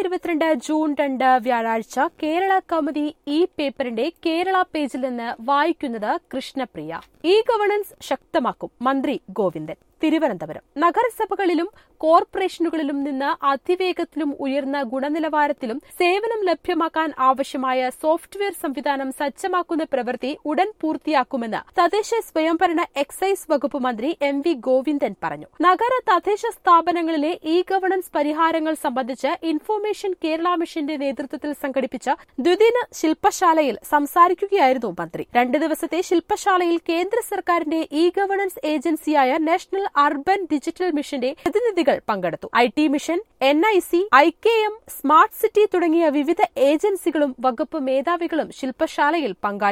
ഇരുപത്തിരണ്ട് ജൂൺ രണ്ട് വ്യാഴാഴ്ച കേരള കൗമുദി ഈ പേപ്പറിന്റെ കേരള പേജിൽ നിന്ന് വായിക്കുന്നത് കൃഷ്ണപ്രിയ ഇ ഗവേണൻസ് ശക്തമാക്കും മന്ത്രി ഗോവിന്ദൻ തിരുവനന്തപുരം നഗരസഭകളിലും കോർപ്പറേഷനുകളിലും നിന്ന് അതിവേഗത്തിലും ഉയർന്ന ഗുണനിലവാരത്തിലും സേവനം ലഭ്യമാക്കാൻ ആവശ്യമായ സോഫ്റ്റ്വെയർ സംവിധാനം സജ്ജമാക്കുന്ന പ്രവൃത്തി ഉടൻ പൂർത്തിയാക്കുമെന്ന് തദ്ദേശ സ്വയംഭരണ എക്സൈസ് വകുപ്പ് മന്ത്രി എം വി ഗോവിന്ദൻ പറഞ്ഞു നഗര തദ്ദേശ സ്ഥാപനങ്ങളിലെ ഇ ഗവേണൻസ് പരിഹാരങ്ങൾ സംബന്ധിച്ച് ഇൻഫോർമേഷൻ കേരള മിഷന്റെ നേതൃത്വത്തിൽ സംഘടിപ്പിച്ച ദ്വിദിന ശില്പശാലയിൽ സംസാരിക്കുകയായിരുന്നു മന്ത്രി രണ്ട് ദിവസത്തെ ശില്പശാലയിൽ കേന്ദ്ര സർക്കാരിന്റെ ഇ ഗവേണൻസ് ഏജൻസിയായ നാഷണൽ അർബൻ ഡിജിറ്റൽ മിഷന്റെ പ്രതിനിധികൾ പങ്കെടുത്തു I T mission N I C I K M smart city തുടങ്ങിയ വിവിധ ഏജൻസികളും വകുപ്പ് മേധാവികളും ശില്പശാലയിൽ പങ്കാളി